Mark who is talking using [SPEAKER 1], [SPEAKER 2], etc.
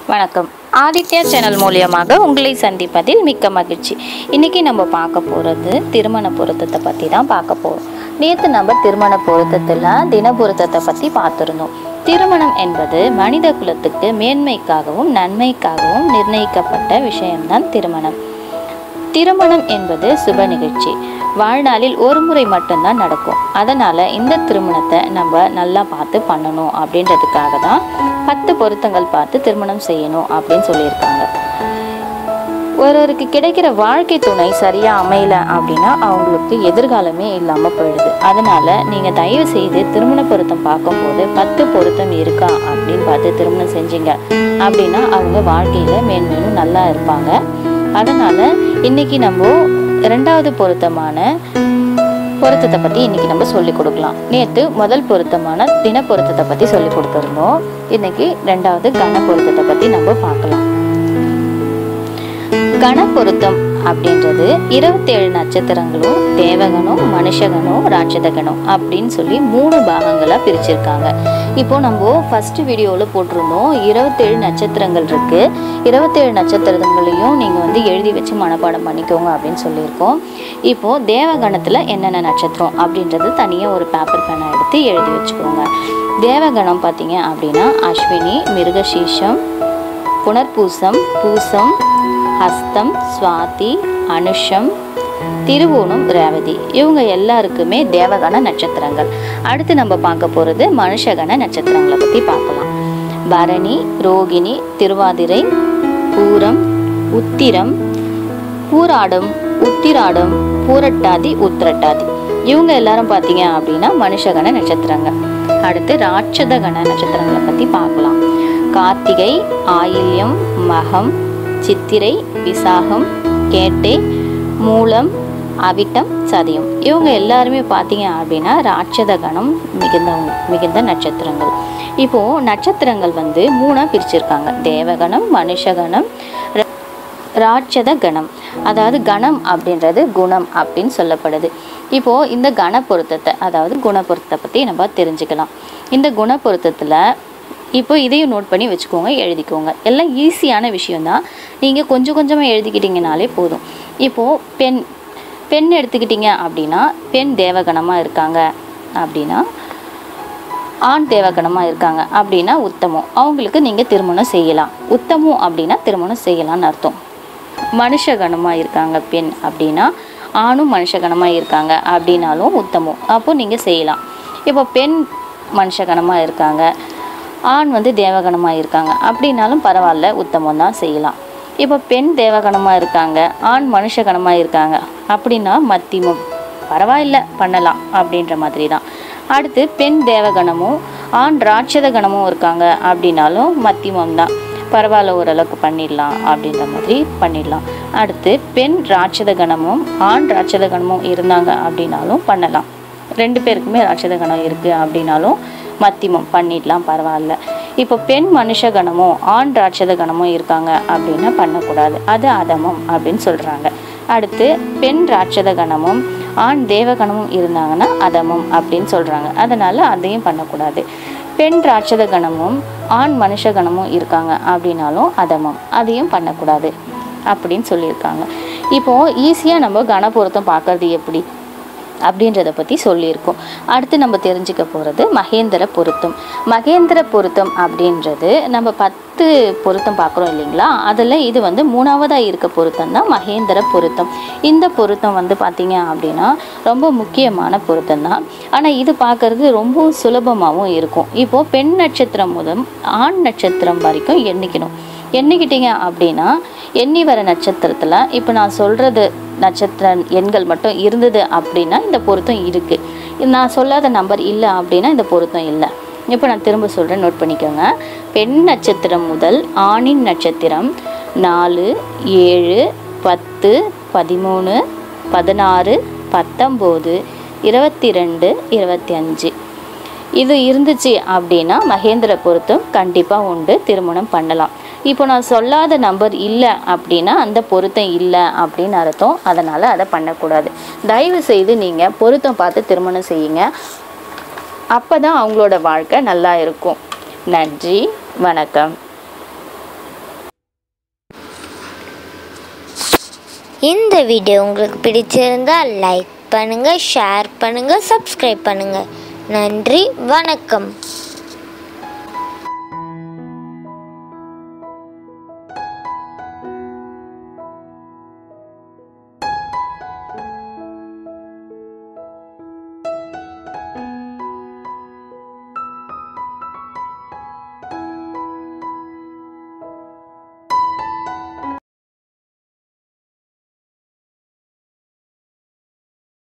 [SPEAKER 1] வணக்கம் ஆதித்யா சேனல் மூலியமாக உங்களை சந்திப்பதில் மிக்க மகிழ்ச்சி இன்றைக்கி நம்ம பார்க்க போகிறது திருமண பொருத்தத்தை பற்றி தான் பார்க்க போகிறோம் நேற்று நம்ம திருமண பொருத்தத்தில் தின பொருத்தத்தை பற்றி பார்த்துருந்தோம் திருமணம் என்பது மனித குலத்துக்கு மேன்மைக்காகவும் நன்மைக்காகவும் நிர்ணயிக்கப்பட்ட விஷயம்தான் திருமணம் திருமணம் என்பது சுப நிகழ்ச்சி வாழ்நாளில் ஒரு முறை மட்டும்தான் நடக்கும் அதனால் இந்த திருமணத்தை நம்ம நல்லா பார்த்து பண்ணணும் அப்படின்றதுக்காக தான் பத்து பொருத்தங்கள் பார்த்து திருமணம் செய்யணும் அப்படின்னு சொல்லியிருக்காங்க ஒருவருக்கு கிடைக்கிற வாழ்க்கை துணை சரியாக அமையல அப்படின்னா அவங்களுக்கு எதிர்காலமே இல்லாமல் போயிடுது அதனால் நீங்கள் தயவு செய்து திருமண பொருத்தம் பார்க்கும்போது பத்து பொருத்தம் இருக்கா அப்படின்னு பார்த்து திருமணம் செஞ்சீங்க அப்படின்னா அவங்க வாழ்க்கையில் மேன்மேலும் நல்லா இருப்பாங்க அதனால் இன்னைக்கு நம்ம ரெண்டாவது பொருத்தமான பொருத்தத்தை பற்றி இன்னைக்கு நம்ம சொல்லி கொடுக்கலாம் நேற்று முதல் பொருத்தமான தின பொருத்தத்தை பற்றி சொல்லி கொடுத்துருந்தோம் இன்னைக்கு ரெண்டாவது கன பொருத்தத்தை பற்றி நம்ம பார்க்கலாம் கண பொருத்தம் அப்படின்றது இருபத்தேழு நட்சத்திரங்களும் தேவகனும் மனுஷகனும் ராட்சதகனும் அப்படின்னு சொல்லி மூணு பாகங்களாக பிரிச்சிருக்காங்க இப்போ நம்ம ஃபர்ஸ்ட் வீடியோவில் போட்டிருந்தோம் இருபத்தேழு நட்சத்திரங்கள் இருக்கு இருபத்தேழு நட்சத்திரங்களையும் நீங்கள் வந்து எழுதி வச்சு மனப்பாடம் பண்ணிக்கோங்க அப்படின்னு சொல்லியிருக்கோம் இப்போ தேவகணத்தில் என்னென்ன நட்சத்திரம் அப்படின்றது தனியாக ஒரு பேப்பர் பேனை எடுத்து எழுதி வச்சுக்கோங்க தேவகணம் பார்த்தீங்க அப்படின்னா அஸ்வினி மிருகசீஷம் புனர்பூசம் பூசம் ஹஸ்தம் சுவாதி அனுஷம் திருவோணம் ரேவதி இவங்க எல்லாருக்குமே தேவகண நட்சத்திரங்கள் அடுத்து நம்ம பார்க்க போகிறது மனுஷகண நட்சத்திரங்களை பற்றி பார்க்கலாம் பரணி ரோகிணி திருவாதிரை பூரம் உத்திரம் பூராடம் உத்திராடம் பூரட்டாதி உத்திரட்டாதி இவங்க எல்லாரும் பார்த்தீங்க அப்படின்னா மனுஷகண நட்சத்திரங்கள் அடுத்து ராட்சதகண நட்சத்திரங்களை பற்றி பார்க்கலாம் கார்த்திகை ஆயில்யம் மகம் சித்திரை விசாகம் கேட்டை மூலம் அவிட்டம் சதயம் இவங்க எல்லாருமே பார்த்தீங்க அப்படின்னா ராட்சத கணம் மிகுந்தவங்க மிகுந்த நட்சத்திரங்கள் இப்போது நட்சத்திரங்கள் வந்து மூணாக பிரிச்சிருக்காங்க தேவகணம் மனுஷகணம் ர- ராட்சத கணம் அதாவது கணம் அப்படின்றது குணம் அப்படின்னு சொல்லப்படுது இப்போது இந்த கண பொருத்தத்தை அதாவது குண பொருத்தத்தை பற்றி நம்ம தெரிஞ்சுக்கலாம் இந்த குண பொருத்தத்தில் இப்போ இதையும் நோட் பண்ணி வச்சுக்கோங்க எழுதிக்கோங்க எல்லாம் ஈஸியான விஷயம்தான் நீங்கள் கொஞ்சம் கொஞ்சமாக எழுதிக்கிட்டிங்கனாலே போதும் இப்போது பெண் பெண் எடுத்துக்கிட்டிங்க அப்படின்னா பெண் தேவகணமாக இருக்காங்க அப்படின்னா ஆண் தேவகணமாக இருக்காங்க அப்படின்னா உத்தமம் அவங்களுக்கு நீங்கள் திருமணம் செய்யலாம் உத்தமம் அப்படின்னா திருமணம் செய்யலாம்னு அர்த்தம் மனுஷகணமாக இருக்காங்க பெண் அப்படின்னா ஆணும் மனுஷகணமாக இருக்காங்க அப்படின்னாலும் உத்தமம் அப்போ நீங்கள் செய்யலாம் இப்போ பெண் மனுஷகணமாக இருக்காங்க ஆண் வந்து தேவகணமாக இருக்காங்க அப்படின்னாலும் பரவாயில்ல உத்தமம் தான் செய்யலாம் இப்போ பெண் தேவகணமாக இருக்காங்க ஆண் மனுஷகணமாக இருக்காங்க அப்படின்னா மத்தியமம் பரவாயில்ல பண்ணலாம் அப்படின்ற மாதிரி தான் அடுத்து பெண் தேவகணமும் ஆண் ராட்சத கணமும் இருக்காங்க அப்படின்னாலும் மத்தியமம் தான் பரவாயில்ல ஓரளவுக்கு பண்ணிடலாம் அப்படின்ற மாதிரி பண்ணிடலாம் அடுத்து பெண் ராட்சத கணமும் ஆண் ராட்சத கணமும் இருந்தாங்க அப்படின்னாலும் பண்ணலாம் ரெண்டு பேருக்குமே ராட்சத கணம் இருக்குது அப்படின்னாலும் மத்தியமம் பண்ணிடலாம் பரவாயில்ல இப்போ பெண் மனுஷ கணமும் ஆண் ராட்சத கணமும் இருக்காங்க அப்படின்னா பண்ணக்கூடாது அது அதமம் அப்படின்னு சொல்கிறாங்க அடுத்து பெண் ராட்சத கணமும் ஆண் தேவகணமும் இருந்தாங்கன்னா அதமம் அப்படின்னு சொல்கிறாங்க அதனால் அதையும் பண்ணக்கூடாது பெண் ராட்சத கணமும் ஆண் மனுஷ கணமும் இருக்காங்க அப்படின்னாலும் அதமம் அதையும் பண்ணக்கூடாது அப்படின்னு சொல்லியிருக்காங்க இப்போது ஈஸியாக நம்ம கணபொருத்தம் பார்க்கறது எப்படி அப்படின்றத பற்றி சொல்லியிருக்கோம் அடுத்து நம்ம தெரிஞ்சுக்க போகிறது மகேந்திர பொருத்தம் மகேந்திர பொருத்தம் அப்படின்றது நம்ம பத்து பொருத்தம் பார்க்குறோம் இல்லைங்களா அதில் இது வந்து மூணாவதாக இருக்க பொருத்தம் தான் மகேந்திர பொருத்தம் இந்த பொருத்தம் வந்து பார்த்திங்க அப்படின்னா ரொம்ப முக்கியமான பொருத்தம் தான் ஆனால் இது பார்க்கறது ரொம்ப சுலபமாகவும் இருக்கும் இப்போது பெண் நட்சத்திரம் முதல் ஆண் நட்சத்திரம் வரைக்கும் எண்ணிக்கணும் எண்ணிக்கிட்டீங்க அப்படின்னா எண்ணி வர நட்சத்திரத்தில் இப்போ நான் சொல்கிறது நட்சத்திர எண்கள் மட்டும் இருந்தது அப்படின்னா இந்த பொருத்தம் இருக்குது நான் சொல்லாத நம்பர் இல்லை அப்படின்னா இந்த பொருத்தம் இல்லை இப்போ நான் திரும்ப சொல்கிறேன் நோட் பண்ணிக்கோங்க பெண் நட்சத்திரம் முதல் ஆணின் நட்சத்திரம் நாலு ஏழு பத்து பதிமூணு பதினாறு பத்தொம்போது இருபத்தி ரெண்டு இருபத்தி அஞ்சு இது இருந்துச்சு அப்படின்னா மகேந்திர பொருத்தம் கண்டிப்பாக உண்டு திருமணம் பண்ணலாம் இப்போ நான் சொல்லாத நம்பர் இல்லை அப்படின்னா அந்த பொருத்தம் இல்லை அப்படின்னு அர்த்தம் அதனால் அதை பண்ணக்கூடாது தயவு செய்து நீங்கள் பொருத்தம் பார்த்து திருமணம் செய்யுங்க அப்போ தான் அவங்களோட வாழ்க்கை நல்லா இருக்கும் நன்றி வணக்கம்
[SPEAKER 2] இந்த வீடியோ உங்களுக்கு பிடிச்சிருந்தா லைக் பண்ணுங்கள் ஷேர் பண்ணுங்கள் சப்ஸ்கிரைப் பண்ணுங்கள் நன்றி வணக்கம்